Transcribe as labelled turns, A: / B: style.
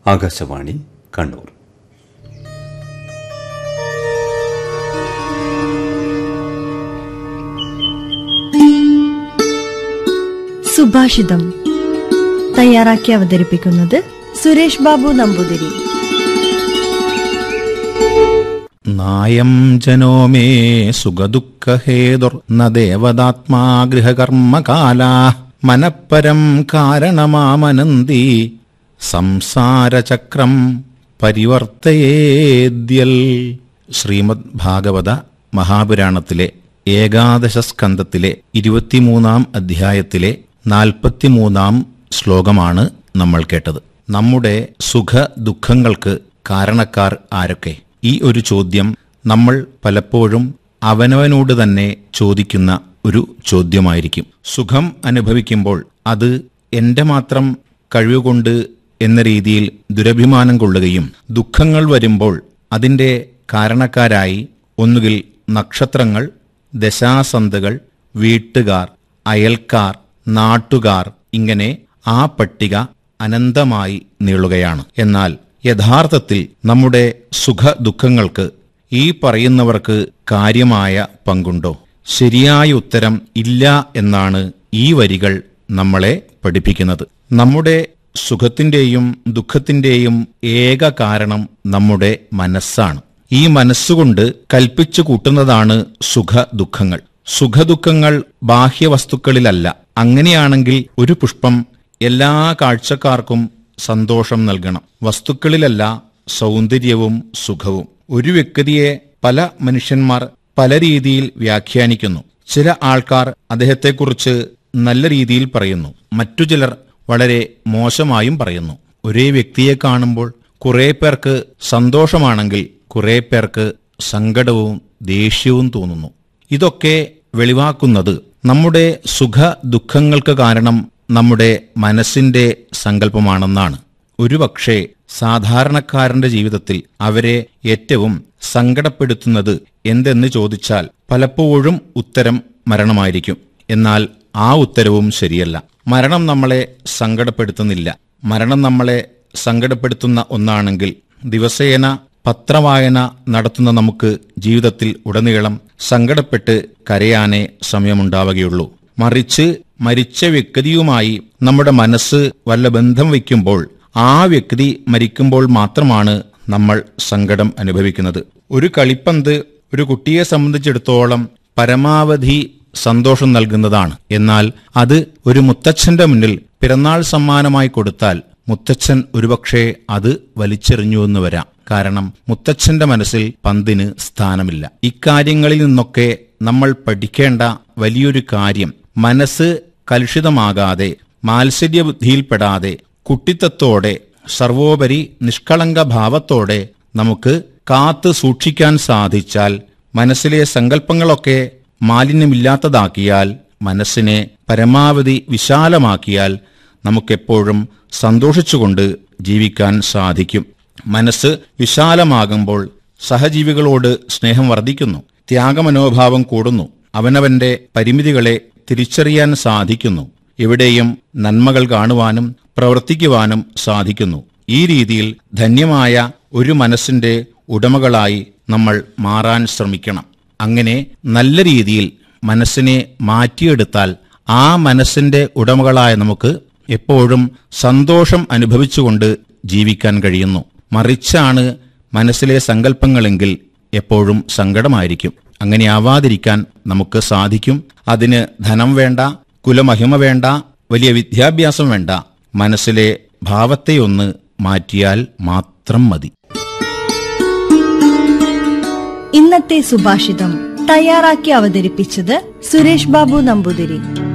A: ആകാശവാണി കണ്ണൂർ
B: സുഭാഷിതം തയ്യാറാക്കി അവതരിപ്പിക്കുന്നത് സുരേഷ് ബാബു നമ്പൂതിരി
C: നായം ജനോ മേ സുഖദുഃഖഹേതുർ ന ദേവതാത്മാ ഗൃഹകർമ്മകാലാ മനപ്പരം കാരണമാമനന്തി സംസാരചക്രം പരിവർത്തയേദ്യൽ ശ്രീമദ് ഭാഗവത മഹാപുരാണത്തിലെ ഏകാദശ സ്കന്ധത്തിലെ ഇരുപത്തിമൂന്നാം അധ്യായത്തിലെ നാൽപ്പത്തിമൂന്നാം ശ്ലോകമാണ് നമ്മൾ കേട്ടത് നമ്മുടെ സുഖ ദുഃഖങ്ങൾക്ക് കാരണക്കാർ ആരൊക്കെ ഈ ഒരു ചോദ്യം നമ്മൾ പലപ്പോഴും അവനവനോട് തന്നെ ചോദിക്കുന്ന ഒരു ചോദ്യമായിരിക്കും സുഖം അനുഭവിക്കുമ്പോൾ അത് എന്റെ മാത്രം കഴിവുകൊണ്ട് എന്ന രീതിയിൽ ദുരഭിമാനം കൊള്ളുകയും ദുഃഖങ്ങൾ വരുമ്പോൾ അതിന്റെ കാരണക്കാരായി ഒന്നുകിൽ നക്ഷത്രങ്ങൾ ദശാസന്ധകൾ വീട്ടുകാർ അയൽക്കാർ നാട്ടുകാർ ഇങ്ങനെ ആ പട്ടിക അനന്തമായി നീളുകയാണ് എന്നാൽ യഥാർത്ഥത്തിൽ നമ്മുടെ സുഖ ദുഃഖങ്ങൾക്ക് ഈ പറയുന്നവർക്ക് കാര്യമായ പങ്കുണ്ടോ ശരിയായ ഉത്തരം ഇല്ല എന്നാണ് ഈ വരികൾ നമ്മളെ പഠിപ്പിക്കുന്നത് നമ്മുടെ സുഖത്തിന്റെയും ദുഃഖത്തിന്റെയും ഏക കാരണം നമ്മുടെ മനസ്സാണ് ഈ മനസ്സുകൊണ്ട് കൽപ്പിച്ചു കൂട്ടുന്നതാണ് സുഖ ദുഃഖങ്ങൾ സുഖദുഃഖങ്ങൾ ബാഹ്യവസ്തുക്കളിലല്ല അങ്ങനെയാണെങ്കിൽ ഒരു പുഷ്പം എല്ലാ കാഴ്ചക്കാർക്കും സന്തോഷം നൽകണം വസ്തുക്കളിലല്ല സൗന്ദര്യവും സുഖവും ഒരു വ്യക്തിയെ പല മനുഷ്യന്മാർ പല രീതിയിൽ വ്യാഖ്യാനിക്കുന്നു ചില ആൾക്കാർ അദ്ദേഹത്തെക്കുറിച്ച് നല്ല രീതിയിൽ പറയുന്നു മറ്റു ചിലർ വളരെ മോശമായും പറയുന്നു ഒരേ വ്യക്തിയെ കാണുമ്പോൾ കുറെ പേർക്ക് സന്തോഷമാണെങ്കിൽ കുറെ പേർക്ക് സങ്കടവും ദേഷ്യവും തോന്നുന്നു ഇതൊക്കെ വെളിവാക്കുന്നത് നമ്മുടെ സുഖ ദുഃഖങ്ങൾക്ക് കാരണം നമ്മുടെ മനസ്സിന്റെ സങ്കല്പമാണെന്നാണ് ഒരുപക്ഷെ സാധാരണക്കാരന്റെ ജീവിതത്തിൽ അവരെ ഏറ്റവും സങ്കടപ്പെടുത്തുന്നത് എന്തെന്ന് ചോദിച്ചാൽ പലപ്പോഴും ഉത്തരം മരണമായിരിക്കും എന്നാൽ ആ ഉത്തരവും ശരിയല്ല മരണം നമ്മളെ സങ്കടപ്പെടുത്തുന്നില്ല മരണം നമ്മളെ സങ്കടപ്പെടുത്തുന്ന ഒന്നാണെങ്കിൽ ദിവസേന പത്രവായന നടത്തുന്ന നമുക്ക് ജീവിതത്തിൽ ഉടനീളം സങ്കടപ്പെട്ട് കരയാനേ സമയമുണ്ടാവുകയുള്ളൂ മറിച്ച് മരിച്ച വ്യക്തിയുമായി നമ്മുടെ മനസ്സ് വല്ല ബന്ധം വയ്ക്കുമ്പോൾ ആ വ്യക്തി മരിക്കുമ്പോൾ മാത്രമാണ് നമ്മൾ സങ്കടം അനുഭവിക്കുന്നത് ഒരു കളിപ്പന്ത് ഒരു കുട്ടിയെ സംബന്ധിച്ചിടത്തോളം പരമാവധി സന്തോഷം നൽകുന്നതാണ് എന്നാൽ അത് ഒരു മുത്തച്ഛന്റെ മുന്നിൽ പിറന്നാൾ സമ്മാനമായി കൊടുത്താൽ മുത്തച്ഛൻ ഒരുപക്ഷെ അത് വലിച്ചെറിഞ്ഞുവെന്ന് വരാം കാരണം മുത്തച്ഛന്റെ മനസ്സിൽ പന്തിന് സ്ഥാനമില്ല ഇക്കാര്യങ്ങളിൽ നിന്നൊക്കെ നമ്മൾ പഠിക്കേണ്ട വലിയൊരു കാര്യം മനസ്സ് കലുഷിതമാകാതെ മാത്സര്യബുദ്ധിയിൽപ്പെടാതെ കുട്ടിത്തത്തോടെ സർവോപരി നിഷ്കളങ്ക ഭാവത്തോടെ നമുക്ക് കാത്തു സൂക്ഷിക്കാൻ സാധിച്ചാൽ മനസ്സിലെ സങ്കല്പങ്ങളൊക്കെ മാലിന്യമില്ലാത്തതാക്കിയാൽ മനസ്സിനെ പരമാവധി വിശാലമാക്കിയാൽ നമുക്കെപ്പോഴും സന്തോഷിച്ചുകൊണ്ട് ജീവിക്കാൻ സാധിക്കും മനസ്സ് വിശാലമാകുമ്പോൾ സഹജീവികളോട് സ്നേഹം വർദ്ധിക്കുന്നു ത്യാഗമനോഭാവം കൂടുന്നു അവനവന്റെ പരിമിതികളെ തിരിച്ചറിയാൻ സാധിക്കുന്നു എവിടെയും നന്മകൾ കാണുവാനും പ്രവർത്തിക്കുവാനും സാധിക്കുന്നു ഈ രീതിയിൽ ധന്യമായ ഒരു മനസ്സിന്റെ ഉടമകളായി നമ്മൾ മാറാൻ ശ്രമിക്കണം അങ്ങനെ നല്ല രീതിയിൽ മനസ്സിനെ മാറ്റിയെടുത്താൽ ആ മനസ്സിന്റെ ഉടമകളായ നമുക്ക് എപ്പോഴും സന്തോഷം അനുഭവിച്ചുകൊണ്ട് ജീവിക്കാൻ കഴിയുന്നു മറിച്ചാണ് മനസ്സിലെ സങ്കല്പങ്ങളെങ്കിൽ എപ്പോഴും സങ്കടമായിരിക്കും അങ്ങനെ ആവാതിരിക്കാൻ നമുക്ക് സാധിക്കും അതിന് ധനം വേണ്ട കുലമഹിമ വേണ്ട വലിയ വിദ്യാഭ്യാസം വേണ്ട മനസ്സിലെ ഭാവത്തെയൊന്ന് മാറ്റിയാൽ മാത്രം മതി
B: ഇന്നത്തെ സുഭാഷിതം തയ്യാറാക്കി അവതരിപ്പിച്ചത് സുരേഷ് ബാബു നമ്പൂതിരി